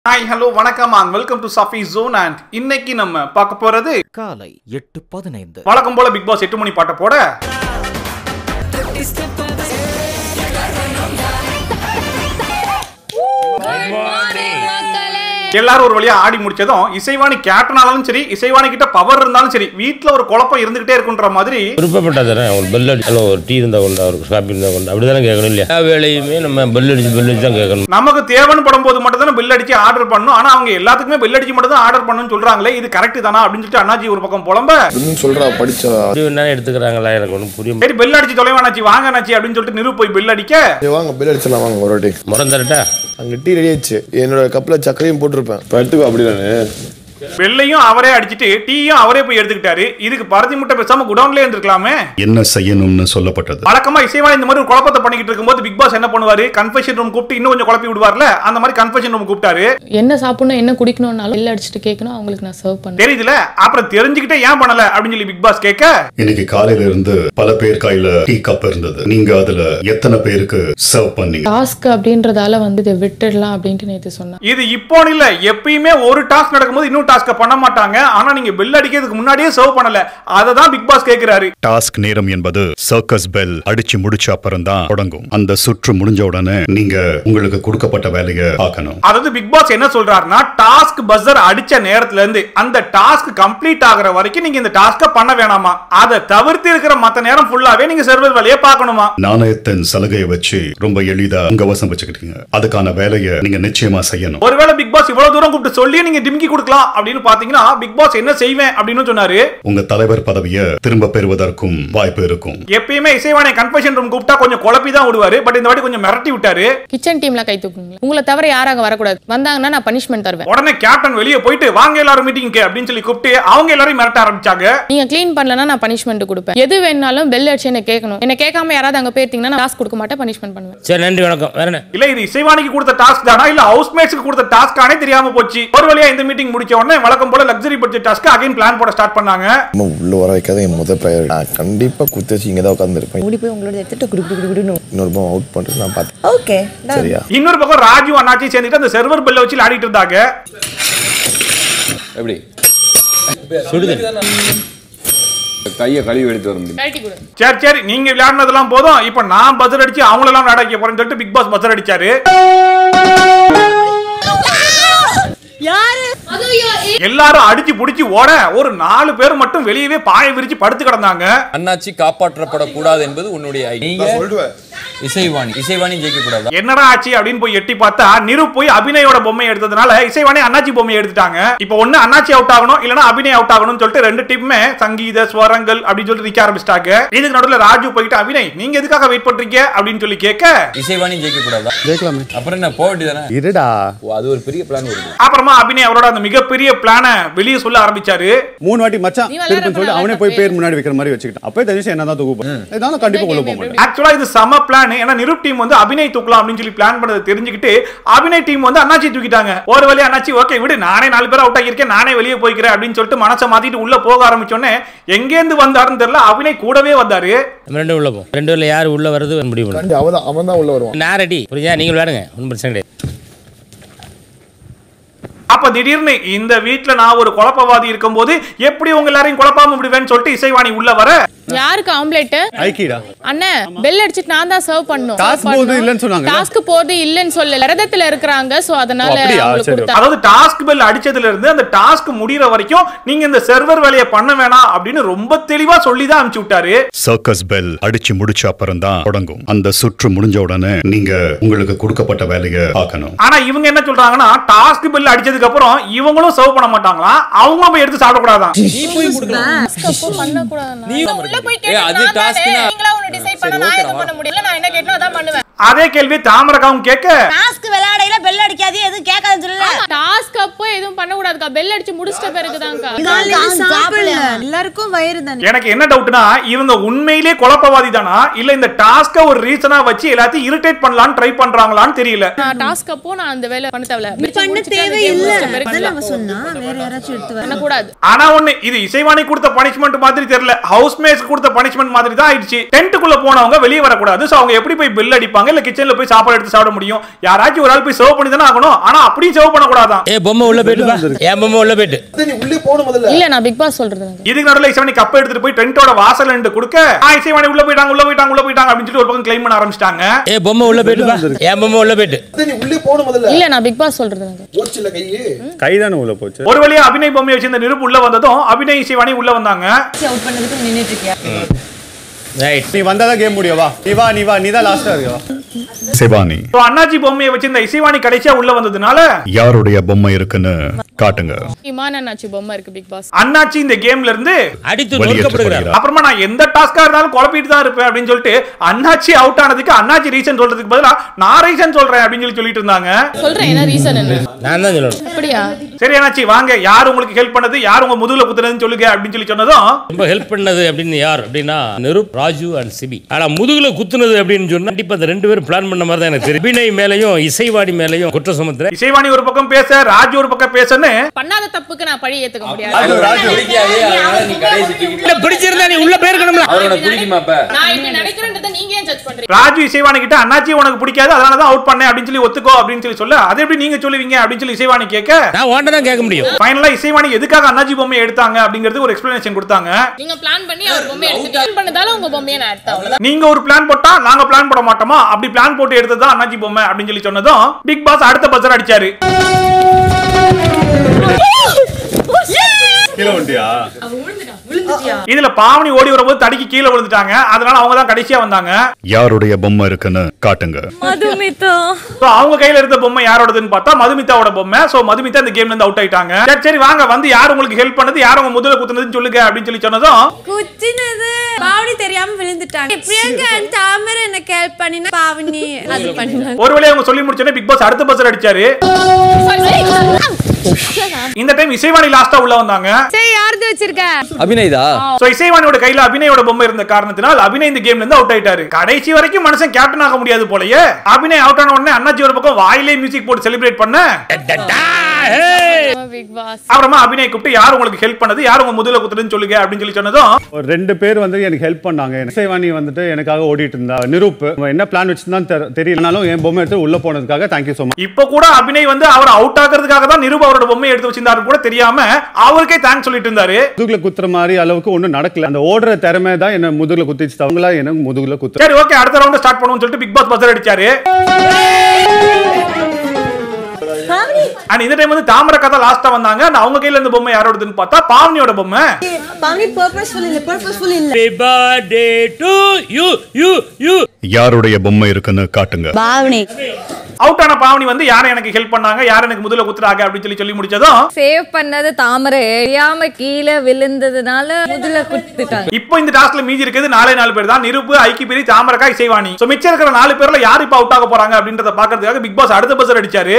Hi hello வணக்கம் and welcome to Safi zone and இன்னைக்கு நம்ம பார்க்க போறது காலை எட்டு பதினைந்து வழக்கம் போல பிக் பாஸ் எட்டு மணி பாட்டை போட எல்லாரும் ஒரு வழியா ஆடி முடிச்சதும் இசைவாணி கேப்டனாலும் சரி இசைவாணி கிட்ட பவர் இருந்தாலும் சரி வீட்ல ஒரு குழப்பம் இருந்துகிட்டே இருக்குன்ற மாதிரி விருப்பப்பட்டதானே ஒரு பெல் அடி ஹலோ ஒரு டீ இருந்தால் கொண்டா ஒரு காப்பி இருந்தால் கொண்டா அப்படி தானே கேட்கணும் இல்லையா எல்லா வேலையுமே நம்ம பெல் அடிச்சு பெல் அடிச்சு தான் கேட்கணும் நமக்கு தேவைன்னு படும்போது மட்டும் தான் பில் அடிச்சு ஆர்டர் பண்ணணும் ஆனா அவங்க எல்லாத்துக்குமே பில் அடிச்சு மட்டும் தான் ஆர்டர் பண்ணணும்னு சொல்றாங்களே இது கரெக்ட் தானா அப்படின்னு சொல்லிட்டு அண்ணாஜி ஒரு பக்கம் புலம்ப இன்னும் சொல்றா படிச்சவா அப்படி வேணா எடுத்துக்கிறாங்களா எனக்கு ஒன்றும் புரிய சரி பெல் அடிச்சு தொலைவானாச்சு வாங்க அண்ணாச்சி அப்படின்னு சொல்லிட்டு நிரு போய் பில் அடிக்க சரி, வாங்க பில் அடிச்சிடலாம் வாங்க ஒரு வாட்டி முறந்தரட்டா அங்க டீ ரெடி ஆயிடுச்சு என்னோட கப்பில் சக்கரையும் போட்டிருப்பேன் இப்போ எடுத்துக்கோ அப்படிதானே வெள்ளையும் அவரே அடிச்சிட்டு டீயும் அவரே போய் எடுத்துக்கிட்டாரு இதுக்கு பருத்தி முட்டை பேசாம குடவுன்லயே இருந்திருக்கலாமே என்ன செய்யணும்னு சொல்லப்பட்டது வழக்கமா இசைவாணி இந்த மாதிரி ஒரு குழப்பத்தை பண்ணிக்கிட்டு இருக்கும்போது பிக் பாஸ் என்ன பண்ணுவாரு கன்ஃபெஷன் ரூம் கூப்பிட்டு இன்னும் கொஞ்சம் குழப்பி விடுவார்ல அந்த மாதிரி கன்ஃபெஷன் ரூம் கூப்பிட்டாரு என்ன சாப்பிடணும் என்ன குடிக்கணும்னாலும் வெளில அடிச்சுட்டு கேட்கணும் அவங்களுக்கு நான் சர்வ் பண்ணுறேன் தெரியுதுல அப்புறம் தெரிஞ்சுக்கிட்டே ஏன் பண்ணல அப்படின்னு சொல்லி பிக் பாஸ் கேட்க இன்னைக்கு காலையில இருந்து பல பேர் கையில டீ கப் இருந்தது நீங்க அதுல எத்தனை பேருக்கு சர்வ் பண்ணீங்க டாஸ்க் அப்படின்றதால வந்து இதை விட்டுடலாம் அப்படின்ட்டு நேற்று சொன்னேன் இது இப்போ இல்ல எப்பயுமே ஒரு டாஸ்க் நடக்கும்போது இன்னும் டாஸ்க பண்ண மாட்டாங்க ஆனா நீங்க பெல் அடிக்கிறதுக்கு முன்னாடியே சர்வ் பண்ணல அதை தான் பிக் பாஸ் கேக்குறாரு டாஸ்க் நேரம் என்பது சர்க்கஸ் பெல் அடிச்சு முடிச்ச அப்புறம் தான் தொடங்கும் அந்த சுற்று முடிஞ்ச உடனே நீங்க உங்களுக்கு கொடுக்கப்பட்ட வேலையை பார்க்கணும் அதாவது பிக் பாஸ் என்ன சொல்றாருன்னா டாஸ்க் பஸ்ஸர் அடிச்ச நேரத்துல இருந்து அந்த டாஸ்க் கம்ப்ளீட் ஆகுற வரைக்கும் நீங்க இந்த டாஸ்க பண்ண வேணாமா அதை தவிர்த்து இருக்கிற மத்த நேரம் ஃபுல்லாவே நீங்க சர்வர் வேலையை பார்க்கணுமா நாணயத்தின் சலுகையை வச்சு ரொம்ப எளிதா உங்க வசம் வச்சுக்கிட்டீங்க அதுக்கான வேலையை நீங்க நிச்சயமா செய்யணும் ஒருவேளை பிக் பாஸ் இவ்வளவு தூரம் கூப்பிட்டு சொல்லி நீங்க டிம்கி கொடுக்கலாம் அப்படின்னு பாத்தீங்கன்னா பிக் பாஸ் என்ன செய்வேன் அப்படின்னு சொன்னாரு உங்க தலைவர் பதவியை திரும்ப பெறுவதற்கும் வாய்ப்பு இருக்கும் எப்பயுமே இசைவானை கன்ஃபெஷன் ரூம் கூப்பிட்டா கொஞ்சம் குழப்பி தான் விடுவாரு பட் இந்த வாட்டி கொஞ்சம் மிரட்டி விட்டாரு கிச்சன் டீம்ல கை தூக்குங்க உங்களை தவிர யாரும் அங்கே வரக்கூடாது வந்தாங்கன்னா நான் பனிஷ்மெண்ட் தருவேன் உடனே கேப்டன் வெளியே போயிட்டு வாங்க எல்லாரும் மீட்டிங்க்கு அப்படின்னு சொல்லி கூப்பிட்டு அவங்க எல்லாரையும் மிரட்ட ஆரம்பிச்சாங்க நீங்க க்ளீன் பண்ணலன்னா நான் பனிஷ்மெண்ட் கொடுப்பேன் எது வேணாலும் பெல் அடிச்சு என்ன கேட்கணும் என்ன கேட்காம யாராவது அங்கே போயிருந்தீங்கன்னா நான் டாஸ்க் கொடுக்க மாட்டேன் பனிஷ்மெண்ட் பண்ணுவேன் சரி நன்றி வணக்கம் வேற என்ன இல்ல இது இசைவாணிக்கு கொடுத்த டாஸ்க் தானா இல்ல ஹவுஸ்மேட்ஸ்க்கு கொடுத்த டாஸ்க்கானே தெரியாம போச்சு ஒரு வழியா இந்த மீட்டிங் முடிச்ச உடனே வழக்கம் போல luxury budget task again plan போட ஸ்டார்ட் பண்ணாங்க நம்ம உள்ள வர வைக்காத என் முதல் ப்ரையாரிட்டி நான் கண்டிப்பா குத்தி வச்சு இங்கே தான் உட்காந்துருப்பேன் ஓடி போய் உங்களோட எடுத்துட்டு குடு குடு குடுன்னு இன்னொரு பக்கம் அவுட் பண்ணிட்டு நான் பார்த்தேன் ஓகே சரியா இன்னொரு பக்கம் ராஜு அண்ணாச்சி சேர்ந்துட்டு அந்த சர்வர் பெல்ல வச்சு ஆடிட்டு இருந்தாங்க எப்படி சுடுது கையை கழுவி எடுத்து வர முடியும் கழட்டி கொடு சரி சரி நீங்க விளையாடுனதெல்லாம் போதும் இப்ப நான் பஸ்ஸர் அடிச்சு அவங்களெல்லாம் விளையாட வைக்க போறேன்னு சொல்லிட்டு பிக் பாஸ் பஸ்ஸர் அடிச்சாரு எல்லாரும் அடிச்சு புடிச்சு ஓட ஒரு நாலு பேர் மட்டும் வெளியவே பாய விரிச்சு படுத்து கிடந்தாங்க அண்ணாச்சி காப்பாற்றப்படக்கூடாது என்பது உன்னுடைய ஐ- நீங்க இசைவாணி இசைவாணி ஜெயிக்க கூடாது என்னடா ஆச்சு அப்படின்னு போய் எட்டி பார்த்தா நிரு போய் அபிநயோட பொம்மை எடுத்ததுனால இசைவாணி அண்ணாச்சி பொம்மையை எடுத்துட்டாங்க இப்போ ஒண்ணு அண்ணாச்சி அவுட் ஆகணும் இல்லனா அபிநய் அவுட் ஆகணும்னு சொல்லிட்டு ரெண்டு டீமுமே சங்கீத ஸ்வரங்கள் அப்படின்னு சொல்லிட்டு நிக்க ஆரம்பிச்சிட்டாங்க இதுக்கு நடுவுல ராஜு போயிட்டு அபிநய் நீங்க எதுக்காக வெயிட் பண்றீங்க அப்படின்னு சொல்லி கேட்க இசைவாணி ஜெயிக்க கூடாதா ஜெயிக்கலாமே அப்புறம் என்ன போக வேண்டியதானே இருடா ஓ, அது ஒரு பெரிய பிளான் வருது அப்புறமா அபிநய் அவரோட அந்த மிகப்பெரிய பிளான வெளியே சொல்ல ஆரம்பிச்சாரு மூணு வாட்டி மச்சான் நீ விளையாட திருப்பி சொல்லி போனா அவனே போய் தப்பே பேர் முன்னாடி வைக்கிற மாதிரி வச்சுக்கிட்டான் அப்பவே தெரிஞ்சு என்ன தான் தூக்கு இதனால கண்டிப்பா உள்ள போக மாட்டேன் ஆக்சுவலா இது சம பிளான் ஏன்னா நிருப் டீம் வந்து அபிநய் தூக்கலாம் அப்படின்னு சொல்லி பிளான் பண்ணதை தெரிஞ்சுக்கிட்டு அபிநய் டீம் வந்து அண்ணாச்சி தூக்கிட்டாங்க ஒரு வழி அண்ணாச்சி ஓகே விடு நானே நாலு பேர் அவுட் ஆகியிருக்கேன் நானே வெளியே போய்க்கிறேன் அப்படின்னு சொல்லிட்டு மனசை மாத்திட்டு உள்ள போக ஆரம்பிச்சோன்னே எங்கேருந்து வந்தாருன்னு தெரியல அபிநய் கூடவே வந்தாரு நம்ம ரெண்டு உள்ள போம் ரெண்டு பேர்ல யார் உள்ள வர்றது முடிவு பண்ணும் அவன் தான் அவன் தான் உள்ள வருவான் நான் ரெடி புரிஞ்சா நீங்கள் விளையாடுங்க ஒன்றும் பிரச்சனை கிடையாது அப்ப திடீர்னு இந்த வீட்ல நான் ஒரு குழப்பவாதி இருக்கும்போது எப்படி உங்க எல்லாரையும் குழப்பாம விடுவேன்னு சொல்லிட்டு இசைவாணி உள்ள வர யாருக்கு ஆம்லெட் ஐக்கிடா அண்ணே பெல் அடிச்சிட்டு நான் தான் சர்வ் பண்ணணும் Task போகுது இல்லைன்னு சொன்னாங்கல்ல? டாஸ்க் போறது இல்லைன்னு சொல்லல விரதத்துல இருக்கிறாங்க சோ அதனால ஓ, அப்படியா? அவங்களுக்கு சரி, கொடுத்தா அதாவது டாஸ்க் பெல் அடிச்சதுல இருந்து அந்த டாஸ்க் முடியற வரைக்கும் நீங்க இந்த சர்வர் வேலையை பண்ண வேணாம் அப்படின்னு ரொம்ப தெளிவா சொல்லி தான் அனுப்பிச்சு விட்டாரு சர்க்கஸ் பெல் அடிச்சு முடிச்ச அப்புறம் தான் தொடங்கும் அந்த சுற்று முடிஞ்ச உடனே நீங்க உங்களுக்கு கொடுக்கப்பட்ட வேலையை பார்க்கணும் ஆனா இவங்க என்ன சொல்றாங்கன்னா டாஸ்க் பில் அடிச்சதுக்கு அப்புறம் இவங்களும் சர்வ் பண்ண மாட்டாங்களாம் அவங்களும் போய் எடுத்து சாப்பிடக்கூடாதான் நீ போய் கொடுக்கலாம் அப்போ பண்ணக்கூடாதுண்ணா. நீ உள்ள போய் ஏய், கேட்டா அது நான் தானே. task-னா- நீங்களா ஒண்ணு decide பண்ணா சரி, நான் okay, எதுவும் வா. பண்ண முடியல. நான் என்ன கேட்டனோ அதான் பண்ணுவேன். அதே கேள்வி தாமரகாவும் கேட்க டாஸ்க் விளையாடையில பெல் அடிக்காது எதுவும் கேட்காதுன்னு சொல்லல task அப்போ அப்போ எதுவும் பண்ணக்கூடாதுக்கா பெல் அடிச்சு முடிச்சிட்ட பிறகுதான்க்கா எல்லாருக்கும் வயிறு தானே எனக்கு என்ன டவுட்னா இவங்க உண்மையிலே குழப்பவாதி தானா இல்ல இந்த டாஸ்க ஒரு ரீசனா வச்சு எல்லாத்தையும் இரிட்டேட் பண்ணலாம்னு ட்ரை பண்றாங்களான்னு தெரியல நான் டாஸ்க் அப்போ நான் அந்த வேலை பண்ண தேவையில்ல பண்ண தேவை இல்ல அதான் நம்ம சொன்னா வேற யாராச்சும் எடுத்து வர பண்ணக்கூடாது ஆனா ஒண்ணு இது இசைவாணி கொடுத்த பனிஷ்மெண்ட் மாதிரி தெரியல ஹவுஸ் மேட்ஸ் கொடுத்த பனிஷ்மெண்ட் மாதிரி தான் ஆயிடுச்சு டென்ட்டுக்குள்ள போனவங்க வெளியே வரக்கூடாது சோ அவங்க எப்படி போய் பில் அடிப்பாங்க இல்ல கிச்சன்ல போய் சாப்பாடு எடுத்து சாப்பிட முடியும் யாராச்சும் ஒரு ஆள் போய் சர்வ் பண்ணி தானே ஆகணும் ஆனா அப்படியும் சர்வ் பண்ணக்கூடாதான் ஏ பொம்மை உள்ள போயிட்டு வா. என் பொம்மை உள்ள போயிட்டு இல்ல நான் பிக் பாஸ் சொல்றது எனக்கு. இதுக்கு நடுவில் இசைவாணி கப்பை எடுத்துட்டு போய் டென்ட்டோட வாசல் நின்று கொடுக்க ஆ, இசைவாணி உள்ள போயிட்டாங்க உள்ள போயிட்டாங்க உள்ள போயிட்டாங்க அப்படின்னு சொல்லிட்டு ஒரு பக்கம் கிளைம் பண்ண ஆரம்பிச்சிட்டாங்க ஏ பொம்மை உள்ள போயிட்டு வா. என் பொம்மை உள்ள போயிட்டு இல்ல நான் பிக் பாஸ் சொல்றது எனக்கு. கை தானே உள்ள போச்சு ஒரு வழியா அபிநய் பொம்மை வச்சிருந்த நிருப்பு உள்ள வந்ததும் அபிநய் இசைவாணி உள்ள வந்தாங்க அவுட் பண்ணதுக்கு நின்னுட்டு இருக்கியா ரைட் நீ வந்தாதான் கேம் முடியும் வா நீ வா நீ வா நீ தான் லாஸ்டா இருக்க வா சிவானி So, அண்ணாச்சி பொம்மையை வச்சிருந்த இசைவாணி கடைசியா உள்ள வந்ததுனால யாருடைய பொம்மை இருக்குன்னு காட்டுங்க இமான் அண்ணாச்சி பொம்மை இருக்கு பிக் பாஸ் அண்ணாச்சி இந்த கேம்ல இருந்து அடித்து வெளியேற்றப்படுகிறார். நொறுக்கப்படுகிறார் அப்புறமா நான் எந்த டாஸ்கா இருந்தாலும் குழப்பிட்டு தான் இருப்பேன் அப்படின்னு சொல்லிட்டு அண்ணாச்சி அவுட் ஆனதுக்கு அண்ணாச்சி ரீசன் சொல்றதுக்கு பதிலா நான் ரீசன் சொல்றேன் அப்படின்னு சொல்லி சொல்லிட்டு இருந்தாங்க சொல்றேன் என்ன ரீசன் என்ன நான் தான் சொல்லணும் அப்படியா சரி அண்ணாச்சி வாங்க யார் உங்களுக்கு ஹெல்ப் பண்ணது யார் உங்க முதுகுல குத்துனதுன்னு சொல்லுங்க அப்படின்னு சொல்லி சொன்னதும் ரொம்ப ஹெல்ப் பண்ணது அப்படின்னு யார் அப்படின்னா நிருப் ராஜு அண்ட் சிபி ஆனா முதுகுல குத்துனது அப்படின்னு சொன்னா கண்டிப்பா அந்த ரெண்டு பேரும் பிளான் பண்ண மாதிரி தான் எனக்கு தெரியும் அபிநய் மேலையும் இசைவாடி மேலையும் குற்றம் சுமத்துறேன் இசைவாணி ஒரு பக்கம் பேச ராஜு ஒரு பக்கம் பேசன்னு பண்ணாத தப்புக்கு நான் பழி ஏத்துக்க முடியாது அவருக்கு பிடிக்காது அதனால நீ கடைசி தூக்கி இல்ல பிடிச்சிருந்தா நீ உள்ள போயிருக்கணும்ல அவரோட பிடிக்குமா அப்ப நான் இப்படி நினைக்கிறேன்றதை நீங்க ஏன் ஜட்ஜ் பண்றீங்க ராஜு இசைவாணி கிட்ட அண்ணாச்சி உனக்கு பிடிக்காது அதனால தான் அவுட் பண்ணேன் அப்படின்னு சொல்லி ஒத்துக்கோ அப்படின்னு சொல்லி சொல்ல அது எப்படி நீங்க சொல்லுவீங்க அப்படின்னு சொல்லி இசைவாணி கேட்க நான் ஓண்ட தான் கேட்க முடியும் ஃபைனலா இசைவாணி எதுக்காக அண்ணாச்சி பொம்மையை எடுத்தாங்க அப்படிங்கிறது ஒரு எக்ஸ்பிளனேஷன் கொடுத்தாங்க நீங்க பிளான் பண்ணி அவர் பொம்மையை எடுத்து plan பண்ணதால உங்க பொம்மையை நான் எடுத்தேன் அவ்வளவுதான் நீங்க ஒரு பிளான் போட்டா நாங்க பிளான் போட மாட்டோமா அப்படி பிளான் போட்டு எடுத்தது தான் அண்ணாச்சி பொம்மை அப்படின்னு சொல்லி சொன்னதும் பிக் பாஸ் அடுத்த பஸ்ஸர் அடிச்சாரு கீழே வந்துட்டியா இதுல பாவனி ஓடி வரும்போது தடுக்கி கீழே விழுந்துட்டாங்க அதனால அவங்க தான் கடைசியா வந்தாங்க யாருடைய பொம்மை இருக்குன்னு காட்டுங்க மதுமிதா So, அவங்க கையில இருந்த பொம்மை யாரோடதுன்னு பார்த்தா மதுமிதாவோட பொம்மை சோ மதுமிதா இந்த கேம்ல இருந்து அவுட் ஆயிட்டாங்க சரி சரி வாங்க வந்து யார் உங்களுக்கு ஹெல்ப் பண்ணது யார் உங்க முதல்ல குத்துனதுன்னு சொல்லுங்க அப்படின்னு சொல்லி சொன்னதும் குச்சினது பாவனி தெரியாம விழுந்துட்டாங்க பிரியங்கா and தாமரை எனக்கு ஹெல்ப் பண்ணினா பாவனி அது பண்ணினாங்க ஒரு வழியா அவங்க சொல்லி முடிச்சோன்னே பிக் பாஸ் அடுத்த பஸ்ஸர் அடிச்சாரு இந்த டைம் இசைவாணி லாஸ்டா உள்ள வந்தாங்க சரி யாருது வச்சிருக்க அபிநய்தா சோ இசைவாணியோட கையில அபிநயோட பொம்மை இருந்த காரணத்தினால் அபிநய் இந்த கேம்ல இருந்து அவுட் ஆயிட்டாரு கடைசி வரைக்கும் மனுஷன் கேப்டன் ஆக முடியாது போலயே அபிநய் அவுட் ஆன உடனே அண்ணாச்சி ஒரு பக்கம் வாயிலே மியூசிக் போட்டு செலிப்ரேட் பண்ண பிக் பாஸ் அப்புறமா அபிநய் கூப்பிட்டு யார் உங்களுக்கு ஹெல்ப் பண்ணது யார் உங்க முதல்ல குத்துறதுன்னு சொல்லுங்க அப்படின்னு சொல்லி சொன்னதும் ஒரு ரெண்டு பேர் வந்து எனக்கு ஹெல்ப் பண்ணாங்க இசைவாணி வந்துட்டு எனக்காக ஓடிட்டு இருந்தா நிரூப் அவன் என்ன பிளான் வச்சிருந்தான்னு தெரி- தெரியலனாலும் என் பொம்மை எடுத்து உள்ள போனதுக்காக தேங்க்யூ ஸோ மச் இப்ப கூட அபிநய் வந்து அவர் அவுட் ஆகிறதுக்காக தான் நிருப அவரோட பொம்மையை எடுத்து வச்சிருந்தாரு கூட தெரியாம அவருக்கே தேங்க்ஸ் சொல்லிட்டு இருந்தாரு முதுகுல குத்துற மாதிரி அளவுக்கு ஒன்றும் நடக்கல அந்த ஓடுற திறமை தான் என்ன முதுகுல குத்திச்சு அவங்களா எனக்கு முதுகுல குத்து சரி ஓகே அடுத்த ரவுண்ட் ஸ்டார்ட் பண்ணுவோம்னு சொல்லிட்டு பிக் பாஸ் பஸ்ஸர் அடிச்சாரு அண்ட் இந்த டைம் வந்து தாமரை கதை லாஸ்டா வந்தாங்க and அவங்க கையில இருந்த பொம்மை யாரோடதுன்னு பார்த்தா பாவனியோட பொம்மை பாவனி பர்பஸ்ஃபுல் இல்ல பர்பஸ்ஃபுல் இல்ல Happy birthday to you, you, you. யாருடைய பொம்மை இருக்குன்னு காட்டுங்க பாவனி அவுட் ஆன பாவனி வந்து யாரை எனக்கு ஹெல்ப் பண்ணாங்க யார் எனக்கு முதல்ல குத்துறாங்க அப்படின்னு சொல்லி சொல்லி முடிச்சதும் சேவ் பண்ணது தாமரை தெரியாம கீழே விழுந்ததுனால முதல்ல குடுத்துட்டாங்க இப்போ இந்த டாஸ்க்ல மீதி இருக்கிறது நாலே நாலு பேர் தான் நிருப்பு ஐக்கி பெரிய தாமரக்கா இசைவாணி சோ மிச்சம் இருக்கிற நாலு பேர்ல யார் இப்ப அவுட் ஆக போறாங்க அப்படின்றத பாக்குறதுக்காக பிக் பாஸ் அடுத்த பஸ்ஸர் அடிச்சாரு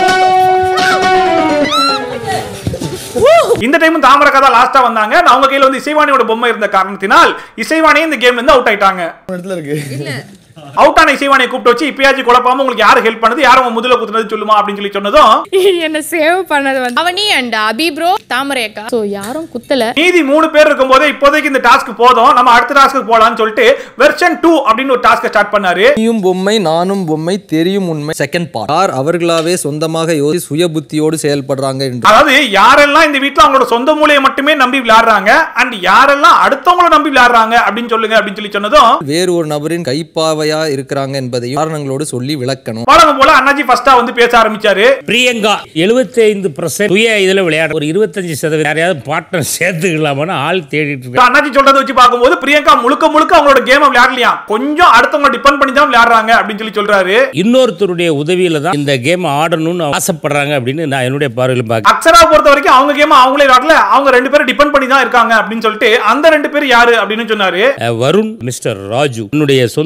இந்த டைம் தாமரக்கா தான் லாஸ்டா வந்தாங்க and அவங்க கையில வந்து இசைவாணியோட பொம்மை இருந்த காரணத்தினால் இசைவாணி இந்த கேம்ல இருந்து அவுட் ஆயிட்டாங்க அவுட் ஆன இசைவாணியை கூப்பிட்டு வச்சு இப்பயாச்சும் குழப்பாம உங்களுக்கு யார் ஹெல்ப் பண்ணது யார் உங்க முதல்ல குத்துனது சொல்லுமா அப்படின்னு சொல்லி சொன்னதும் என்ன சேவ் பண்ணது வந்து அவனி அண்ட் அபி ப்ரோ தாமரை அக்கா சோ யாரும் குத்தல மீதி மூணு பேர் இருக்கும்போதே இப்போதைக்கு இந்த டாஸ்க் போதும் நம்ம அடுத்த டாஸ்க்கு போலாம்னு சொல்லிட்டு வெர்ஷன் டூ அப்படின்னு ஒரு டாஸ்க் ஸ்டார்ட் பண்ணாரு நீயும் பொம்மை நானும் பொம்மை தெரியும் உண்மை செகண்ட் பார்ட் யார் அவர்களாவே சொந்தமாக யோசி சுய புத்தியோடு செயல்படுறாங்க என்று அதாவது யாரெல்லாம் இந்த வீட்ல அவங்களோட சொந்த மூலையை மட்டுமே நம்பி விளையாடுறாங்க அண்ட் யாரெல்லாம் அடுத்தவங்கள நம்பி விளையாடுறாங்க அப்படின்னு சொல்லுங்க அப்படின்னு சொல்லி சொன்னதும் வேறு ஒரு நபரின் கைப்பாவையா இருக்கிறாங்க என்பதையும் காரணங்களோடு சொல்லி விளக்கணும் வழக்கம் போல அண்ணாஜி ஃபர்ஸ்டா வந்து பேச ஆரம்பிச்சாரு பிரியங்கா 75% துய இதுல விளையாடு ஒரு 25% சதவீதம் யாரையாவது பார்ட்னர் சேர்த்துக்கலாமான்னு ஆள் தேடிட்டு இப்ப இருக்காங்க அண்ணாஜி சொல்றதை வச்சு பார்க்கும்போது பிரியங்கா முழுக்க முழுக்க அவங்களோட கேம் விளையாடலையா கொஞ்சம் அடுத்தவங்க டிபெண்ட் பண்ணி தான் விளையாடுறாங்க அப்படின்னு சொல்லி சொல்றாரு இன்னொருத்தருடைய உதவியில தான் இந்த கேம் ஆடணும்னு ஆசைப்படுறாங்க அப்படின்னு நான் என்னுடைய பார்வையில் பார்க்க அக்ஷரா பொறுத்த வரைக்கும் அவங்க கேம் அவங்களே விளையாடல அவங்க ரெண்டு பேரும் டிபெண்ட் பண்ணி தான் இருக்காங்க அப்படின்னு சொல்லிட்டு அந்த ரெண்டு பேர் யாரு அப்படின்னு சொன்னாரு அஹ், வருண் மிஸ்டர் ராஜு என்னுடைய சொந்த மூலையில்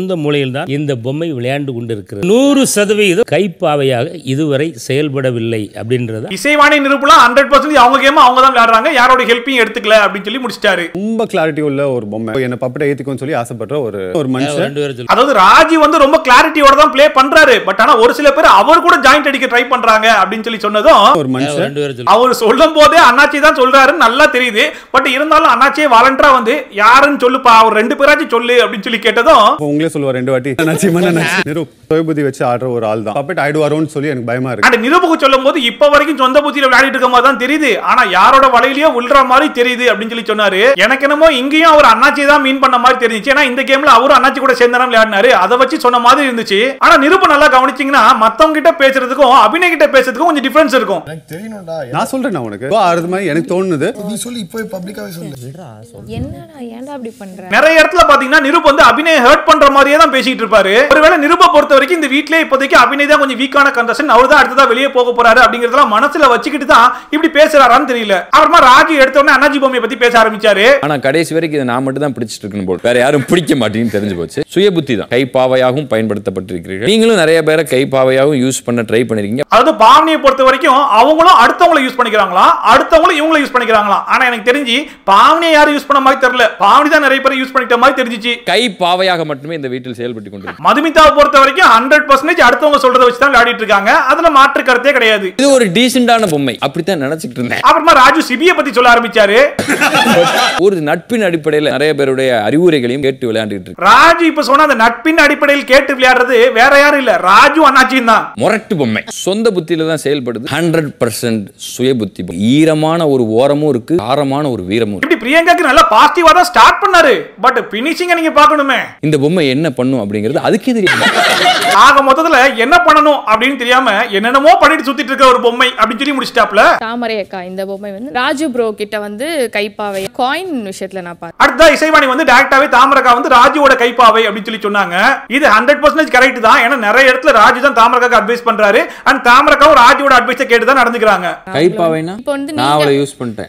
சூழ்நிலையில் தான் இந்த பொம்மை விளையாண்டு கொண்டிருக்கிறது நூறு சதவீதம் கைப்பாவையாக இதுவரை செயல்படவில்லை அப்படின்றத இசைவாணி நிரூபலாம் ஹண்ட்ரட் பர்சன்ட் அவங்க கேம் அவங்க தான் விளையாடுறாங்க யாரோட ஹெல்ப்பையும் எடுத்துக்கல அப்படின்னு சொல்லி முடிச்சிட்டாரு ரொம்ப கிளாரிட்டி உள்ள ஒரு பொம்மை என்ன பப்பட்டை ஏத்திக்கும்னு சொல்லி ஆசைப்படுற ஒரு ஒரு மனுஷன் ரெண்டு பேரும் சொல்லி அதாவது ராஜி வந்து ரொம்ப கிளாரிட்டியோட தான் ப்ளே பண்றாரு பட் ஆனா ஒரு சில பேர் அவர் கூட ஜாயிண்ட் அடிக்க ட்ரை பண்றாங்க அப்படின்னு சொல்லி சொன்னதும் ஒரு மனுஷன் ரெண்டு பேரும் சொல்லி அவர் சொல்லும் போதே அண்ணாச்சி தான் சொல்றாருன்னு நல்லா தெரியுது பட் இருந்தாலும் அண்ணாச்சியே வாலண்டரா வந்து யாருன்னு சொல்லுப்பா அவர் ரெண்டு பேராச்சும் சொல்லு அப்படின்னு சொல்லி கேட்டதும் அப்போ உங்களே சொல்லுவார் ரெண்டு வாட்டி நினைச்சு நினைச்சு நிரூப் சுயபுத்தி வச்சு ஆடுற ஒரு ஆள் தான் பப்பட் ஆயிடுவாரோன்னு சொல்லி எனக்கு பயமா இருக்கு அந்த நிரூபக்கு சொல்லும் போது இப்ப வரைக்கும் சொந்த புத்தியில விளையாடிட்டு இருக்க மாதிரி தான் தெரியுது ஆனா யாரோட வலையிலயோ விழுற மாதிரி தெரியுது அப்படின்னு சொல்லி சொன்னாரு எனக்கு என்னமோ இங்கேயும் அவர் அண்ணாச்சி தான் மீன் பண்ண மாதிரி தெரிஞ்சுச்சு ஏன்னா இந்த கேம்ல அவரும் அண்ணாச்சி கூட சேர்ந்து தான் விளையாடினாரு அதை வச்சு சொன்ன மாதிரி இருந்துச்சு ஆனா நிரூபம் நல்லா கவனிச்சீங்கன்னா மத்தவங்க கிட்ட பேசுறதுக்கும் அபிநய் கிட்ட பேசுறதுக்கும் கொஞ்சம் டிஃபரன்ஸ் இருக்கும் எனக்கு தெரியணும்டா நான் சொல்றேன் நான் உனக்கு ஆறுது மாதிரி எனக்கு தோணுது நீ சொல்லி இப்போ பப்ளிக்காவே சொல்லு என்னடா ஏன்டா அப்படி பண்ற நிறைய இடத்துல பாத்தீங்கன்னா நிருப் வந்து அபிநய ஹர்ட் பண்ற மாதிரியே தான் பேசிட்டு இருப்பாரு ஒருவேளை நிருப பொறுத்த வரைக்கும் இந்த வீட்லயே இப்போதைக்கு அபிநய் தான் கொஞ்சம் வீக்கான கண்டஸ்டன் அவர் தான் அடுத்ததா வெளியே போக போறாரு அப்படிங்கறதெல்லாம் மனசுல வச்சுக்கிட்டு தான் இப்படி பேசுறாரான்னு தெரியல அப்புறமா ராஜி எடுத்த உடனே அண்ணாஜி பொம்மையை பத்தி பேச ஆரம்பிச்சாரு ஆனா கடைசி வரைக்கும் இதை நான் மட்டும் தான் பிடிச்சிட்டு இருக்கணும் போல் வேற யாரும் பிடிக்க மாட்டேன்னு தெரிஞ்சு போச்சு சுய புத்தி தான் கைப்பாவையாகவும் பயன்படுத்தப்பட்டிருக்கிறீர்கள் நீங்களும் நிறைய பேரை கைப்பாவையாகவும் யூஸ் பண்ண ட்ரை பண்ணிருக்கீங்க அதாவது பாவனியை பொறுத்த வரைக்கும் அவங்களும் அடுத்தவங்கள யூஸ் பண்ணிக்கிறாங்களா அடுத்தவங்களும் இவங்கள யூஸ் பண்ணிக்கிறாங்களா ஆனா எனக்கு தெரிஞ்சு பாவனியை யாரும் யூஸ் பண்ண மாதிரி தெரியல பாவனி தான் நிறைய பேர் யூஸ் பண்ணிட்ட மாதிரி தெரிஞ்சிச்சு கைப்பாவையாக மட்டுமே இந்த வீட்டில் செயல்பட்டு கொண்டிருக்கு மதுமிதாவை பொறுத்த வரைக்கும் ஹண்ட்ரட் பர்சன்டேஜ் அடுத்தவங்க சொல்றதை வச்சு தான் விளையாடிட்டு இருக்காங்க அதுல மாற்று கருத்தே கிடையாது இது ஒரு டீசெண்டான பொம்மை அப்படித்தான் நினைச்சிட்டு இருந்தேன் அப்புறமா ராஜு சிபியை பத்தி சொல்ல ஆரம்பிச்சாரு ஒரு நட்பின் அடிப்படையில் நிறைய பேருடைய அறிவுரைகளையும் கேட்டு விளையாண்டுட்டு இருக்கு ராஜு இப்ப சொன்ன அந்த நட்பின் அடிப்படையில் கேட்டு விளையாடுறது வேற யாரும் இல்ல ராஜு அண்ணாச்சியும் தான் முரட்டு பொம்மை சொந்த புத்தியில தான் செயல்படுது ஹண்ட்ரட் பர்சன்ட் சுய புத்தி ஈரமான ஒரு ஓரமும் இருக்கு ஆரமான ஒரு வீரமும் இருக்கு இப்படி பிரியங்காக்கு நல்லா பாசிட்டிவா தான் ஸ்டார்ட் பண்ணாரு பட் பினிஷிங்க நீங்க பார்க்கணுமே இந்த பொம்மை என்ன பண்ணும் அப்படிங்கிறது அதுக்கே தெரியும் ஆக மொத்தத்துல என்ன பண்ணணும் அப்படின்னு தெரியாம என்னென்னமோ பண்ணிட்டு சுத்திட்டு இருக்க ஒரு பொம்மை அப்படின்னு சொல்லி முடிச்சிட்டாப்ல தாமரை அக்கா இந்த பொம்மை வந்து ராஜு ப்ரோ கிட்ட வந்து கைப்பாவை காயின் விஷயத்துல நான் பார்த்தேன் அடுத்த இசைவாணி வந்து டேரக்டாவே தாமரக்கா வந்து ராஜுவோட கைப்பாவை அப்படின்னு சொல்லி சொன்னாங்க இது ஹண்ட்ரட் பர்சன்டேஜ் கரெக்ட் தான் ஏன்னா நிறைய இடத்துல ராஜு தான் தாமரக்காக்கு அட்வைஸ் பண்றாரு அண்ட் தாமரக்காவும் ராஜுவோட அட்வைஸை கேட்டு தான் நடந்துக்கிறாங்க கைப்பாவைனா இப்போ வந்து நான் அவளை யூஸ் பண்ணிட்டேன்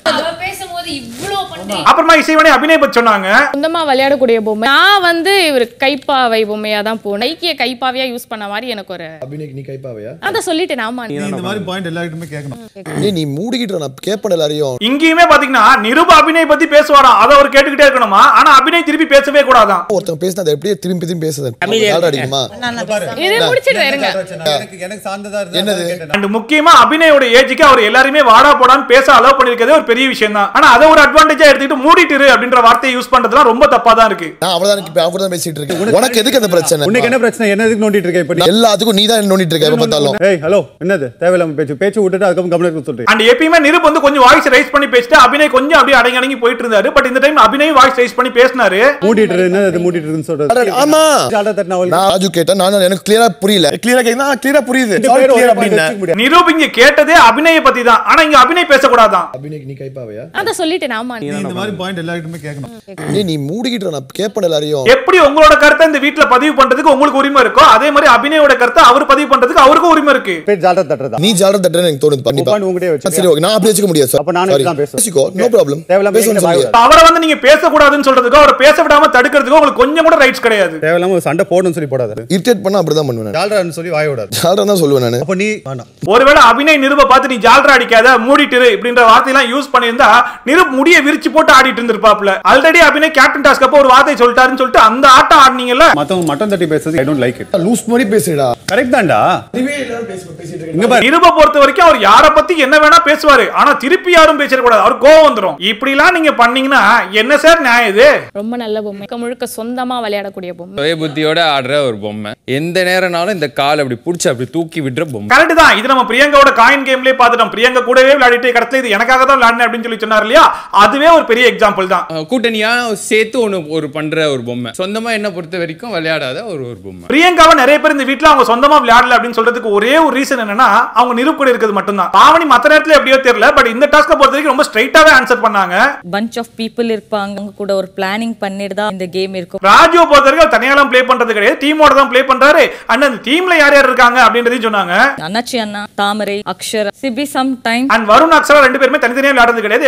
அப்புறமா இசைவாணி அபிநய பத்தி சொன்னாங்க சொந்தமா விளையாடக்கூடிய பொம்மை நான் வந்து இவர் கைப்பாவை பொம்மையா தான் போனேன் கைக்கிய கைப்பாவையா யூஸ் பண்ண மாதிரி எனக்கு ஒரு அபிநய்க்கு நீ கைப்பாவையா அதை சொல்லிட்டேன் ஆமா இந்த மாதிரி பாயிண்ட் எல்லாருக்குமே கேட்கணும் ஏய் நீ மூடிக்கிட்டு நான் கேட்பேன் எல்லாரையும் இங்கேயுமே பாத்தீங்கன்னா நிருப அபிநய் பத்தி பேசுவாராம் அதை அவர் கேட்டுக்கிட்டே இருக்கணுமா ஆனா அபிநய் திருப்பி பேசவே கூடாதான் ஒருத்தன் பேசினா அதை எப்படியே திரும்பி திரும்பி பேசுது யாரும் அடிக்குமா இது முடிச்சிட்டு இருங்க எனக்கு எனக்கு சார்ந்ததா இருந்தா என்னது? அதை கேட்டேன். அண்ட் முக்கியமா அபிநயோட ஏஜுக்கு அவர் எல்லாருமே வாடா போடான்னு பேச அலோவ் பண்ணிருக்கதே ஒரு பெரிய விஷயம் தான் ஆனா அதை ஒரு அட்வான்டேஜா எடுத்துக்கிட்டு மூடிட்டு இரு அப்படின்ற வார்த்தையை யூஸ் பண்றதுலாம் ரொம்ப தப்பா தான் இருக்கு நான் அவதான் இப்ப அவர் தான் பேசிட்டு இருக்கேன் உனக்கு எதுக்கு அந்த பிரச்சனை உனக்கு என்ன பிரச்சனை என்ன எதுக்கு நோண்டிட்டு இருக்க இப்ப நீ? எல்லாத்துக்கும் நீ தான் நோண்டிட்டு இருக்க எப்ப பார்த்தாலும் ஏய் ஹலோ என்னது தேவையில்லாம பேச்சு பேச்சு விட்டுட்டு அதுக்கப்புறம் கவனம் சொல்றேன் அண்ட் எப்பயுமே நிருப் வந்து கொஞ்சம் வாய்ஸ் ரைஸ் பண்ணி பேசிட்டு அபிநய் கொஞ்சம் அப்படியே அடங்கி அடங்கி போயிட்டு இருந்தாரு பட் இந்த டைம் அபிநய் வாய்ஸ் ரைஸ் பண்ணி பேசினாரு மூடிட்டு இரு, என்னது மூடிட்டு இருக்குன்னு சொல்றது ஆமா ஜாடா தட்டினா அவளுக்கு நான் ராஜு கேட்டேன் நான் எனக்கு கிளியரா புரியல கிளியரா கேக்குதா கிளியரா புரியுது ரெண்டு Sorry, பேரும் clear ஒரே point அப்படின்னேன். வச்சுக்க முடியாது. நிரூப் இங்க கேட்டதே அபிநய பத்தி தான் ஆனா இங்க அபிநய் பேசக்கூடாதான் அபிநய்க்கு நீ கைப்பாவையா அதை சொல்லிட்டேன் ஆமா நீ இந்த மாதிரி பாயிண்ட் எல்லாருக்குமே கேட்கணும் ஏய் நீ மூடிக்கிட்டு நான் கேட்பேன் எல்லாரையும் எப்படி உங்களோட கருத்தை இந்த வீட்ல பதிவு பண்றதுக்கு உங்களுக்கு உரிமை இருக்கோ அதே மாதிரி அபிநயோட கருத்தை அவர் பதிவு பண்றதுக்கு அவருக்கும் உரிமை இருக்கு பேர் ஜாடா தட்டுறதா நீ ஜாலர் தட்டுறேன்னு எனக்கு தோணுது கண்டிப்பா உட்காந்து உங்ககிட்டயே வச்சுக்க. சரி ஓகே நான் அப்படி வச்சுக்க முடியாது சார் அப்ப நானும் இப்படிதான் பேசுவேன். பேசிக்கோ நோ ப்ராப்ளம் தேவையில்லாம பேசணும்னு என்கிட்ட சொல்லுங்க வாய் அவரை வந்து நீங்க பேசக்கூடாதுன்னு சொல்றதுக்கோ அவரை பேச விடாம தடுக்கிறதுக்கோ உங்களுக்கு கொஞ்சம் கூட ரைட்ஸ் கிடையாது தேவையில்லாம ஒரு சண்டை போடணும்னு சொல்லி போடாது இரிட்டேட் பண்ணா அப்படிதான் பண்ணுவேன் ஜால்ரான்னு சொல்லி வாய விடாது ஜாலர் தான் சொல்லுவேன் நான் அப்ப நீ வேண்டாம் ஒருவேளை அபிநய் நிருப பார்த்து நீ ஜால்ரா அடிக்காத மூடிட்டு இரு இப்படின்ற வார்த்தையெல்லாம் யூஸ் பண்ணியிருந்தா நிருப் முடிய விரிச்சு போட்டு ஆடிட்டு இருந்திருப்பாப்ல ஆல்ரெடி அபிநய் கேப்டன் டாஸ்க் அப்போ ஒரு வார்த்தை சொல்லிட்டாருன்னு சொல்லிட்டு அந்த ஆட்டம் ஆடினீங்கல்ல மத்தவங்க மட்டம் தட்டி பேசுறது I don't like it loose மாதிரி பேசுறா கரெக்ட் தான்டா இங்க பாரு நிருப பொறுத்த வரைக்கும் அவர் யார பத்தி என்ன வேணா பேசுவாரு ஆனா திருப்பி யாரும் பேசிடக்கூடாது அவர் கோவம் வந்துரும் இப்படி எல்லாம் நீங்க பண்ணீங்கன்னா என்ன சார் நியாயம் இது ரொம்ப நல்ல பொம்மை முழுக்க முழுக்க சொந்தமா விளையாடக்கூடிய பொம்மை சுய புத்தியோட ஆடுற ஒரு பொம்மை எந்த நேரம்னாலும் இந்த கால் அப்படி பிடிச்சி அப்படி தூக்கி விடுற பொம்மை கரெக்ட் தான் இது நம்ம பிரியங்காவோட காயின் கேம்லயே பார்த்துட்டோம் பிரியங்கா கூடவே விளையாடிட்டு கடத்துல இது எனக்காக தான் விளையாடினேன் அப்படின்னு சொல்லி சொன்னார் இல்லையா அதுவே ஒரு பெரிய எக்ஸாம்பிள் தான் அஹ் கூட்டணியா சேர்த்து ஒன்று ஒரு பண்ற ஒரு பொம்மை சொந்தமா என்ன பொறுத்த வரைக்கும் விளையாடாத ஒரு ஒரு பொம்மை பிரியங்காவை நிறைய பேர் இந்த வீட்ல அவங்க சொந்தமா விளையாடல அப்படின்னு சொல்றதுக்கு ஒரே ஒரு ரீசன் என்னன்னா அவங்க நிரூப் கூட இருக்கிறது மட்டும்தான் பாவனி மத்த நேரத்துல எப்படியோ தெரியல பட் இந்த டாஸ்க பொறுத்த வரைக்கும் ரொம்ப ஸ்ட்ரைட்டாவே ஆன்சர் பண்ணாங்க பஞ்ச் ஆஃப் பீப்புள் இருப்பாங்க அவங்க கூட ஒரு பிளானிங் பண்ணிட்டு தான் இந்த கேம் இருக்கும் ராஜுவை பொறுத்த வரைக்கும் அவர் தனியாலாம் ப்ளே பண்றது கிடையாது டீமோட தான் ப்ளே பண்றாரு அண்ட் அந்த டீம்ல யார் யார் இருக்காங்க அப்படின்றதையும் சொன்னாங்க அண்ணாச்சி அண்ணா Thamarai Akshar Ciby some time and Varun Akshara ரெண்டு பேருமே தனித்தனியா விளையாடுறது கிடையாது எப்பவுமே சேர்ந்து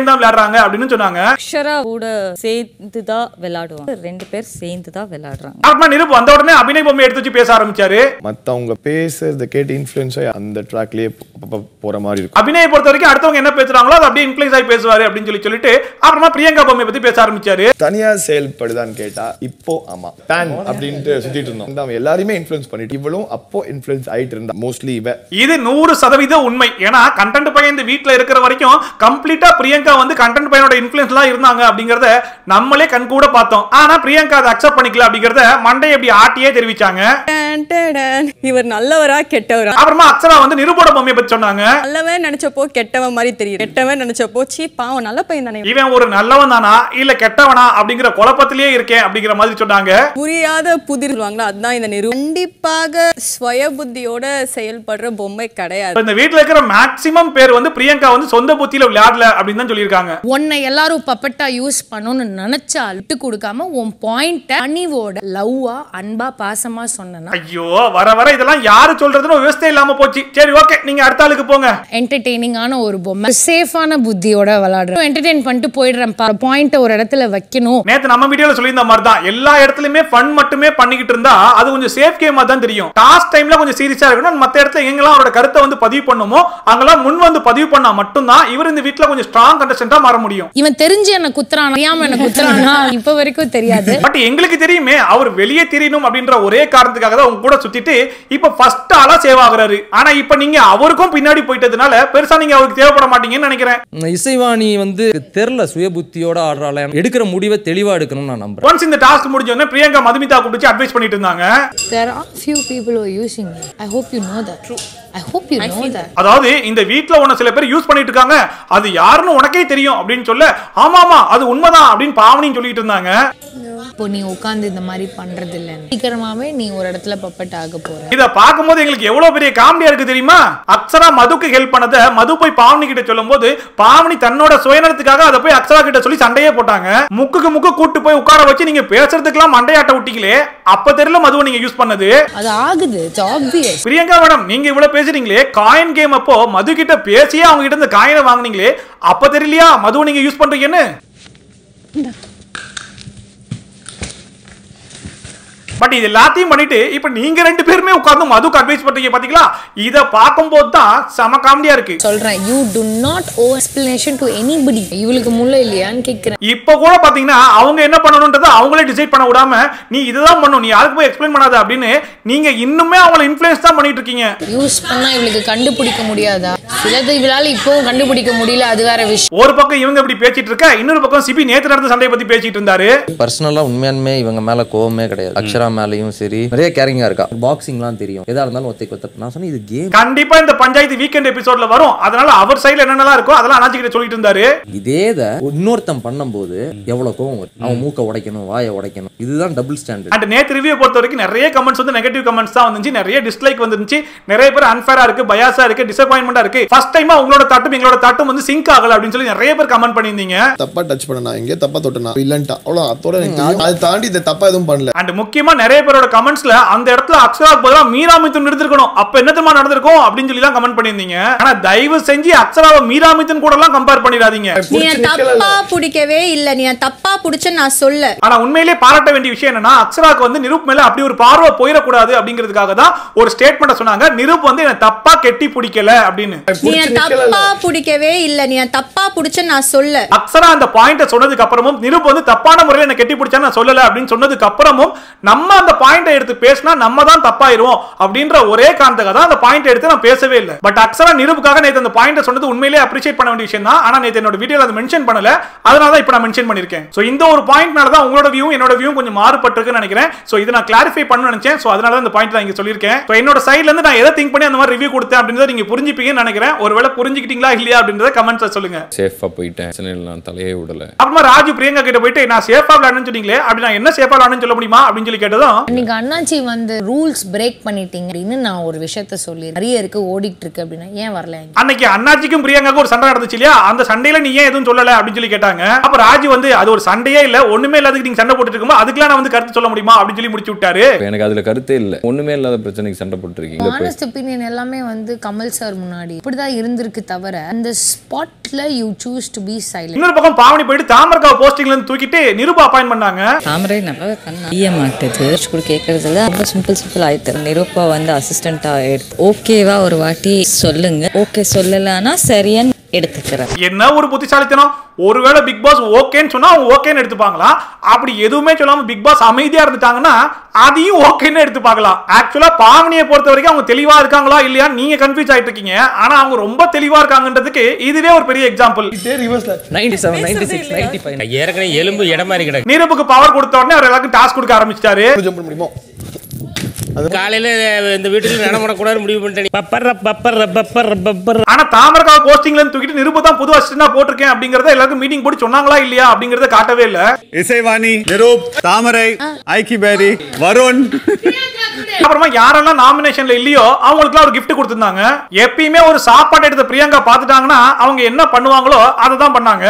தான் விளையாடுறாங்க அப்படின்னு சொன்னாங்க அக்ஷரா கூட சேர்ந்து தான் விளையாடுவாங்க ரெண்டு பேர் சேர்ந்து தான் விளையாடுறாங்க அப்புறமா நிருப் வந்த உடனே அபிநய் பொம்மை எடுத்து வச்சு பேச ஆரம்பிச்சாரு மற்றவங்க பேசுறத கேட்டு இன்ஃப்ளூயன்ஸ் ஆகி அந்த ட்ராக்லயே போற மாதிரி இருக்கும் அபிநயை பொறுத்த வரைக்கும் அடுத்தவங்க என்ன பேசுறாங்களோ அது அப்படியே இன்ஃபுளுஸ் ஆகி பேசுவாரு அப்படின்னு சொல்லி சொல்லிட்டு அப்புறமா பிரியங்கா பொம்மை பத்தி பேச ஆரம்பிச்சாரு தனியா செயல்படுதான்னு கேட்டா இப்போ ஆமா பேன் அப்படின்ட்டு சுத்திட்டு இருந்தோம் அவன் எல்லாரையுமே இன்ஃப்ளூயன்ஸ் பண்ணிட்டு இவளும் அப்போ இன்ஃப்ளூயன்ஸ் ஆயிட்டு இருந்தா மோஸ்ட்லி இவ இது நூறு சதவீத உண்மை ஏன்னா கண்டென்ட் பையன் இந்த வீட்ல இருக்கிற வரைக்கும் கம்ப்ளீட்டா பிரியங்கா வந்து கண்டென்ட் பையனோட இன்ஃபுளுன்ஸ்லாம் இருந்தாங்க அப்படிங்கறத நம்மளே கண் கூட பார்த்தோம் ஆனா பிரியங்கா அதை அக்செப்ட் பண்ணிக்கல அப்படிங்கறத மண்டை எப்படி ஆட்டியே தெரிவிச்சாங்க டன், டன், டன். இவர் நல்லவரா கெட்டவரா அப்புறமா அக்ஷரா வந்து நிருபோட பொம்மையை பத்தி சொன்னாங்க நல்லவன் நினைச்சப்போ கெட்டவன் மாதிரி தெரியும் கெட்டவன் நினைச்சப்போ சீ பாவம் நல்ல பையன் தானே இவன் ஒரு நல்லவன் தானா இல்ல கெட்டவனா அப்படிங்கிற குழப்பத்திலேயே இருக்கேன் அப்படிங்கிற மாதிரி சொன்னாங்க புரியாத புதிர் சொல்லுவாங்களா அதுதான் இந்த நிறு கண்டிப்பாக சுய புத்தியோட செயல்படுற பொம்மை கிடையாது இப்ப இந்த வீட்ல இருக்கிற மேக்ஸிமம் பேர் வந்து பிரியங்கா வந்து சொந்த புத்தியில விளையாடல அப்படின்னு தான் சொல்லியிருக்காங்க உன்னை எல்லாரும் பப்பட்டா யூஸ் பண்ணணும்னு நினைச்சா விட்டு கொடுக்காம உன் பாயிண்ட அணிவோட லவ்வா அன்பா பாசமா சொன்னா ஐயோ வர வர இதெல்லாம் யாரு சொல்றதுன்னு விவசாயம் இல்லாம போச்சு சரி ஓகே நீங்க அடுத்த ஆளுக்கு போங்க என்டர்டெய்னிங்கான ஒரு பொம்மை சேஃபான புத்தியோட விளையாடுறோம் என்டர்டெயின் பண்ணிட்டு போயிடுறேன் பாயிண்ட ஒரு இடத்துல வைக்கணும் நேத்து நம்ம வீடியோல சொல்லியிருந்த மாதிரி தான் எல்லா இடத்துலயுமே ஃபன் மட்டுமே பண்ணிக்கிட்டு இருந்தா அது கொஞ்சம் சேஃப் கேமா தான் தெரியும் டாஸ்க் டைம்ல கொஞ்சம் சீரியஸா இருக்கணும் மத்த இடத்துல எங்கெல்லாம் அவரோட கருத்தை வந்து பதிவு பண்ணுமோ அங்கெல்லாம் முன் வந்து பதிவு பண்ணா மட்டும்தான் இவர் இந்த வீட்ல கொஞ்சம் ஸ்ட்ராங் கண்டஸ்டன்டா மாற முடியும் இவன் தெரிஞ்சு என்ன குத்துறான் அறியாம என்ன குத்துறானா இப்ப வரைக்கும் தெரியாது பட் எங்களுக்கு தெரியுமே அவர் வெளியே தெரியணும் அப்படின்ற ஒரே காரணத்துக்காக தான் உங்க கூட சுத்திட்டு இப்ப ஃபர்ஸ்ட் ஆளா சேவ் ஆகுறாரு ஆனா இப்ப நீங்க அவருக்கும் பின்னாடி போயிட்டதுனால பெருசா நீங்க அவருக்கு தேவைப்பட மாட்டீங்கன்னு நினைக்கிறேன் உம், இசைவாணி வந்து தெரில சுய புத்தியோட ஆடுறாள் எடுக்கிற முடிவை தெளிவா எடுக்கணும்னு நான் நம்புறேன் ஒன்ஸ் இந்த டாஸ்க் முடிஞ்ச உடனே பிரியங்கா மதுமிதா கூப்பிட்டு அட்வைஸ் பண்ணிட்டு இருந்தாங்க there are few people who are using it i hope you know that i hope you know that அதாவது இந்த வீட்ல உன்னை சில பேர் யூஸ் பண்ணிட்டு இருக்காங்க அது யாருன்னு உனக்கே தெரியும் அப்படின்னு சொல்ல ஆமா ஆமா அது உண்மைதான் அப்படின்னு பாவனின்னு சொல்லிட்டு இருந்தாங்க இப்போ நீ உட்காந்து இந்த மாதிரி பண்றது இல்ல சீக்கிரமாவே நீ ஒரு இடத்துல பப்பட் ஆக போற இத பார்க்கும்போது எங்களுக்கு எவ்வளவு பெரிய காமெடியா இருக்கு தெரியுமா அக்ஷரா மதுக்கு ஹெல்ப் பண்ணத மது போய் பாவனி கிட்ட சொல்லும்போது பாவனி தன்னோட சுயநலத்துக்காக அதை போய் அக்ஷரா கிட்ட சொல்லி சண்டையே போட்டாங்க முக்குக்கு முக்கு கூட்டு போய் உட்கார வச்சு நீங்க பேசுறதுக்கெல்லாம் மண்டையாட்ட விட்டீங்களே அப்ப தெரியல மதுவை நீங்க யூஸ் பண்ணது அது ஆகுது இட்ஸ் ஆப்வியஸ் பிரியங்கா மேடம் நீங்க இவ்வளவு பேசுறீங்களே காயின் கேம் அப்போ மது கிட்ட பேசியே அவங்க கிட்ட இந்த காயினை வாங்குனீங்களே அப்ப தெரியலையா மதுவை நீங்க யூஸ் பண்றீங்கன்னு பட் இது எல்லாத்தையும் பண்ணிட்டு இப்ப நீங்க ரெண்டு பேருமே உட்கார்ந்து மதுக்கு அட்வைஸ் பண்றீங்க பாத்தீங்களா இத பார்க்கும்போது தான் செம காமெடியா இருக்கு சொல்றேன் you do not owe explanation to anybody இவளுக்கு முள்ள இல்லையான்னு கேக்குறேன் இப்ப கூட பாத்தீங்கன்னா அவங்க என்ன பண்ணணும்ன்றத அவங்களே டிசைட் பண்ண விடாம நீ இதுதான் பண்ணும் நீ யாருக்கு போய் எக்ஸ்பிளைன் பண்ணாத அப்படின்னு நீங்க இன்னுமே அவங்கள இன்ஃப்ளூயன்ஸ் தான் பண்ணிட்டு இருக்கீங்க யூஸ் பண்ணா இவளுக்கு கண்டுபிடிக்க முடியாதா சிலது இவளால இப்பவும் கண்டுபிடிக்க முடியல அது வேற விஷயம் ஒரு பக்கம் இவங்க இப்படி பேசிட்டு இருக்க இன்னொரு பக்கம் சிபி நேத்து நடந்த சண்டையை பத்தி பேசிட்டு இருந்தாரு பர்சனலா உண்மையானுமே இவங்க மேல கோவமே கிடையாது அக்ஷரா மேலயும் சரி நிறைய கேரிங்கா இருக்கா பாக்ஸிங்லாம் தெரியும் எதா இருந்தாலும் ஒத்தை கொத்த நான் சொன்னேன் இது கேம் கண்டிப்பா இந்த பஞ்சாயத்து வீக்கெண்ட் எபிசோட்ல வரும் அதனால அவர் சைடுல என்னென்னலாம் இருக்கோ அதெல்லாம் அண்ணாச்சி கிட்ட சொல்லிட்டு இருந்தாரு இதே இதை இன்னொருத்தன் பண்ணும்போது எவ்வளவு கோவம் வரும் அவன் மூக்க உடைக்கணும் வாயை உடைக்கணும் இதுதான் டபுள் ஸ்டாண்டர்ட் அண்ட் நேத்து ரிவ்யூ பொறுத்த வரைக்கும் நிறைய கமெண்ட்ஸ் வந்து நெகட்டிவ் கமெண்ட்ஸ் தான் வந்துச்சு நிறைய டிஸ்லைக் வந்துருந்துச்சு நிறைய பேர் அன்ஃபேரா இருக்கு பயாஸா இருக்கு டிசப்பாயின்மெண்டா இருக்கு ஃபர்ஸ்ட் டைமா உங்களோட தட்டும் எங்களோட தட்டும் வந்து சிங்க் ஆகல அப்படின்னு சொல்லி நிறைய பேர் கமெண்ட் பண்ணியிருந்தீங்க தப்பா டச் பண்ணனா எங்கே தப்பா தொட்டனா இல்லன்ட்டா அவ்வளோ அதோட எனக்கு தெரியும். அதை தாண்டி இதை தப்பா எதுவும் பண்ணல அண்ட் முக்கியமா நிறைய பேரோட கமெண்ட்ஸ்ல அந்த இடத்துல அக்ஷராக்கு பதிலா மீரா மிதுன் இருந்திருக்கணும் அப்ப என்ன தெரியுமா நடந்திருக்கும் அப்படின்னு சொல்லி தான் கமெண்ட் பண்ணியிருந்தீங்க ஆனா தயவு செஞ்சு அக்ஷராவை மீரா மிதுன் கூட எல்லாம் கம்பேர் பண்ணிடாதீங்க நீ என் தப்பா பிடிக்கவே இல்ல நீ என் தப்பா பிடிச்ச நான் சொல்ல ஆனா உண்மையிலேயே பாராட்ட வேண்டிய விஷயம் என்னன்னா அக்ஷராக்கு வந்து நிரூப் மேல அப்படி ஒரு பார்வை போயிடக்கூடாது அப்படிங்கிறதுக்காக தான் ஒரு ஸ்டேட்மெண்ட் சொன்னாங்க நிரூப் வந்து என்ன தப்பா கெட்டி பிடிக்கல அப்படின்னு நீ என் தப்பா பிடிக்கவே இல்ல நீ என் தப்பா பிடிச்ச நான் சொல்ல அக்ஷரா அந்த பாயிண்ட சொன்னதுக்கு அப்புறமும் நிரூப் வந்து தப்பான முறையில் என்ன கெட்டி பிடிச்சா நான் சொல்லல அப்படின்னு சொன்னதுக்கு அப்புறமும் நம்ம அந்த பாயிண்ட எடுத்து பேசினா நம்ம தான் தப்பாயிருவோம் அப்படின்ற ஒரே காரணத்துக்காக தான் அந்த பாயிண்ட் எடுத்து நான் பேசவே இல்லை பட் அக்ஷரா நிரூப்புக்காக நேத்து அந்த பாயிண்ட சொன்னது உண்மையிலேயே அப்ரிஷியேட் பண்ண வேண்டிய விஷயம் தான் ஆனா நேத்து என்னோட வீடியோல அதை மென்ஷன் பண்ணல அதனால தான் இப்போ நான் மென்ஷன் பண்ணிருக்கேன் சோ இந்த ஒரு பாயிண்ட்னால தான் உங்களோட வியூ என்னோட வியூ கொஞ்சம் மாறுபட்டிருக்குன்னு நினைக்கிறேன் சோ இதை நான் கிளாரிஃபை பண்ணணும்னு நினைச்சேன் சோ அதனால தான் இந்த பாயிண்ட் நான் இங்க சொல்லியிருக்கேன் சோ என்னோட சைடுல இருந்து நான் எதை திங்க் பண்ணி அந்த மாதிரி ரிவ்யூ கொடுத்தேன் அப்படின்றத நீங்க புரிஞ்சுப்பீங்கன்னு நினைக்கிறேன் ஒருவேளை புரிஞ்சுக்கிட்டீங்களா இல்லையா அப்படின்றத கமெண்ட்ஸ்ல சொல்லுங்க சேஃபாக போயிட்டேன் பிரச்சனையில் நான் தலையே விடல அப்புறமா ராஜு பிரியங்கா கிட்ட போயிட்டு நான் சேஃபா விளையாடுன்னு சொன்னீங்களே அப்படி நான் என்ன சேஃபா விளையாடுன்னு சொல்ல முடியுமா அப்படின்னு சொல்லி கேட்டது அப்படின்றதும் இன்னைக்கு அண்ணாச்சி வந்து ரூல்ஸ் பிரேக் பண்ணிட்டீங்க அப்படின்னு நான் ஒரு விஷயத்த சொல்லி நிறைய இருக்கு ஓடிட்டு இருக்கு அப்படின்னா ஏன் வரல இங்க? அன்னைக்கு அண்ணாச்சிக்கும் பிரியங்காக்கும் ஒரு சண்டை நடந்துச்சு இல்லையா அந்த சண்டையில நீ ஏன் எதுவும் சொல்லல அப்படின்னு சொல்லி கேட்டாங்க அப்ப ராஜு வந்து அது ஒரு சண்டையே இல்ல ஒண்ணுமே இல்லாததுக்கு நீங்க சண்டை போட்டுட்டு இருக்கும்போது அதுக்கெல்லாம் நான் வந்து கருத்து சொல்ல முடியுமா அப்படின்னு சொல்லி முடிச்சு விட்டாரு எனக்கு அதுல கருத்தே இல்ல ஒண்ணுமே இல்லாத பிரச்சனைக்கு சண்டை போட்டுருக்கீங்க போய் ஆனஸ்ட் ஒப்பீனியன் எல்லாமே வந்து கமல் சார் முன்னாடி இப்படிதான் இருந்திருக்கு தவிர அந்த ஸ்பாட்ல you choose to be silent இன்னொரு பக்கம் பாவனி போயிட்டு தாமரக்காவ போஸ்டிங்ல இருந்து தூக்கிட்டு நிருபா அப்பாயின் பண்ணாங்க தாமரை நல்லாவே பண்ண செய்ய மாட்டுது கூட கேட்கறதுல ரொம்ப சிம்பிள் சிம்பிள் ஆயிட்டு நிரூபா வந்து அசிஸ்டண்டா எடுத்து ஓகேவா ஒரு வாட்டி சொல்லுங்க ஓகே சொல்லலைன்னா சரியான்னு எடுத்துக்கிறேன் என்ன ஒரு புத்திசாலித்தனம் ஒருவேளை பிக் பாஸ் ஓகேன்னு சொன்னா அவங்க ஓகேன்னு எடுத்துப்பாங்களா அப்படி எதுவுமே சொல்லாம பிக் பாஸ் அமைதியா இருந்துட்டாங்கன்னா அதையும் ஓகேன்னு எடுத்துப்பாங்களாம் ஆக்சுவலா பாவனியை பொறுத்த வரைக்கும் அவங்க தெளிவா இருக்காங்களா இல்லையா நீங்க கன்ஃபியூஸ் ஆயிட்டு இருக்கீங்க ஆனா அவங்க ரொம்ப தெளிவா இருக்காங்கன்றதுக்கு இதுவே ஒரு பெரிய example ninety seven ninety six ninety five ஏற்கனவே எலும்பு இடம் மாதிரி கிடக்கு நீரப்புக்கு பவர் கொடுத்த உடனே அவர் எல்லாருக்கும் டாஸ்க் கொடுக்க ஆரம்பிச்சிட்டாரு காலையில இந்த வீட்டுல நடமாடக்கூடாது முடிவு பண்ணிட்டேன் பப்பர் பப்பர் பப்பர் பப்பர் ஆனா தாமரக்காவ போஸ்டிங்ல இருந்து தூக்கிட்டு நிருப தான் புது அசிஸ்டண்டா போட்டிருக்கேன் அப்படிங்கறத எல்லாருக்கும் மீட்டிங் போட்டு சொன்னாங்களா இல்லையா அப்படிங்கறத காட்டவே இல்ல இசைவாணி நிரூப் தாமரை ஐக்கி பேரி வருண் அப்புறமா யாரெல்லாம் நாமினேஷன்ல இல்லையோ அவங்களுக்கு ஒரு gift கொடுத்திருந்தாங்க எப்பயுமே ஒரு சாப்பாடு எடுத்த பிரியங்கா பார்த்துட்டாங்கன்னா அவங்க என்ன பண்ணுவாங்களோ அதை தான் பண்ணாங்க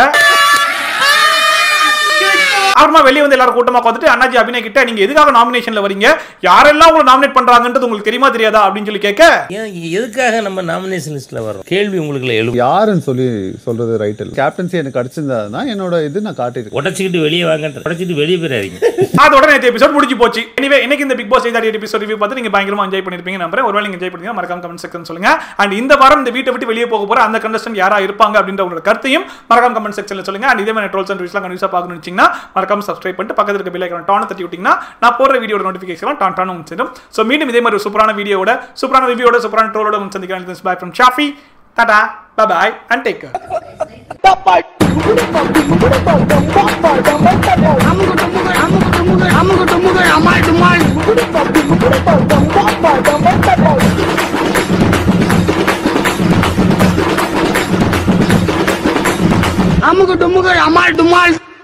அப்புறமா வெளியே வந்து எல்லாரும் கூட்டமா பார்த்துட்டு அண்ணாஜி அபிநய் கிட்ட நீங்க எதுக்காக நாமினேஷன்ல வரீங்க யாரெல்லாம் உங்களை நாமினேட் பண்றாங்கன்றது உங்களுக்கு தெரியுமா தெரியாதா அப்படின்னு சொல்லி கேட்க ஏன் எதுக்காக நம்ம நாமினேஷன் லிஸ்ட்ல வரோம் கேள்வி உங்களுக்கு எழு யாருன்னு சொல்லி சொல்றது ரைட் இல்லை கேப்டன்சி எனக்கு கிடைச்சிருந்தா என்னோட இது நான் காட்டியிருக்கேன் உடச்சிக்கிட்டு வெளியே வாங்க உடச்சிட்டு வெளியே போயிடாதீங்க அதோட நேற்று எபிசோட் முடிஞ்சு போச்சு எனவே இன்னைக்கு இந்த பிக் பாஸ் செய்தாடி எபிசோட் ரிவ்யூ பார்த்து நீங்க பயங்கரமா என்ஜாய் பண்ணிருப்பீங்க நம்புறேன் ஒருவேளை நீங்க என்ஜாய் பண்ணீங்க மறக்காம கமெண்ட் செக்ஷன் சொல்லுங்க அண்ட் இந்த வாரம் இந்த வீட்டை விட்டு வெளியே போக போற அந்த கண்டஸ்டன்ட் யாரா இருப்பாங்க அப்படின்ற உங்களோட கருத்தையும் மறக்காம கமெண்ட் செக்ஷன்ல சொல்லுங்க அண்ட் இதே மாதிரி ட்ரோல்ஸ் அண்ட் ரிவ்யூஸ்லாம் கண்டிப்பா பார்க்கணும்னு வச்சீங்கன்னா மறக்காம சப்ஸ்கிரைப் பண்ணிட்டு பக்கத்துல இருக்க பெல் ஐக்கான டான் தட்டி விட்டீங்கன்னா நான் போடுற வீடியோட நோட்டிஃபிகேஷன் டான் டான் வந்து சேரும் ஸோ மீண்டும் இதே மாதிரி ஒரு சூப்பரான வீடியோட சூப்பரான ரிவ்யூட சூப்பரான ட்ரோலோட வந்து சந்திக்கிறேன் bye from Shafi tata bye and take care அமுகு டுமுகு அமால் டுமால்